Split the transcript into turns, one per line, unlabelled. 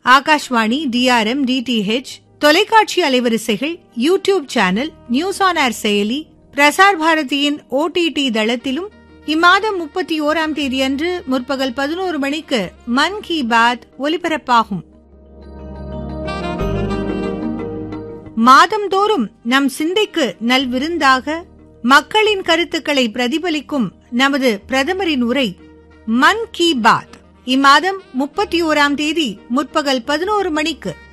Akashvani DRM DTH தொலைக்காட்சி அலைவரிசைகள் YouTube channel news on air செயலி பிரசார் பாரதியின் ஓடிடி தளத்திலும் இம்மாதம் முப்பத்தி ஓராம் தேதியன்று முற்பகல் பதினோரு மணிக்கு மன் கி பாத் ஒலிபரப்பாகும் மாதந்தோறும் நம் சிந்தைக்கு நல்விருந்தாக மக்களின் கருத்துக்களை பிரதிபலிக்கும் நமது பிரதமரின் உரை மன் கி பாத் இம்மாதம் முப்பத்தி ஓராம் தேதி முற்பகல் பதினோரு மணிக்கு